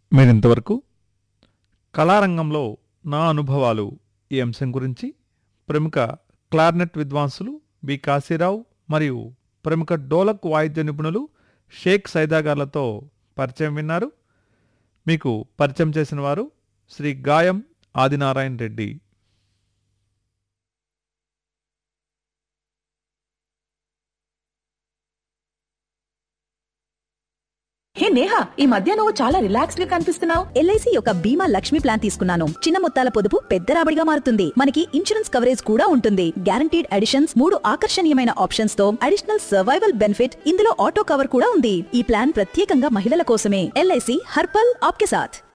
మీరింతవరకు కళారంగంలో నా అనుభవాలు ఈ అంశం గురించి ప్రముఖ క్లార్నెట్ విద్వాంసులు బి కాశీరావు మరియు ప్రముఖ డోలక్ వాయిద్య నిపుణులు షేక్ సైదా గార్లతో పరిచయం విన్నారు మీకు పరిచయం చేసిన వారు శ్రీ గాయం ఆదినారాయణ రెడ్డి హే నేహా ఈ మధ్య నువ్వు చాలా రిలాక్స్డ్ గా కనిపిస్తున్నావు ఎల్ఐసి యొక్క బీమా లక్ష్మి ప్లాన్ తీసుకున్నాను చిన్న మొత్తాల పొదుపు పెద్ద రాబడిగా మారుతుంది మనకి ఇన్సూరెన్స్ కవరేజ్ కూడా ఉంటుంది గ్యారంటీడ్ అడిషన్స్ మూడు ఆకర్షణీయమైన ఆప్షన్స్ తో అడిషనల్ సర్వైవల్ బెనిఫిట్ ఇందులో ఆటో కవర్ కూడా ఉంది ఈ ప్లాన్ ప్రత్యేకంగా మహిళల కోసమే ఎల్ఐసి హర్పల్ ఆప్కే సాథ్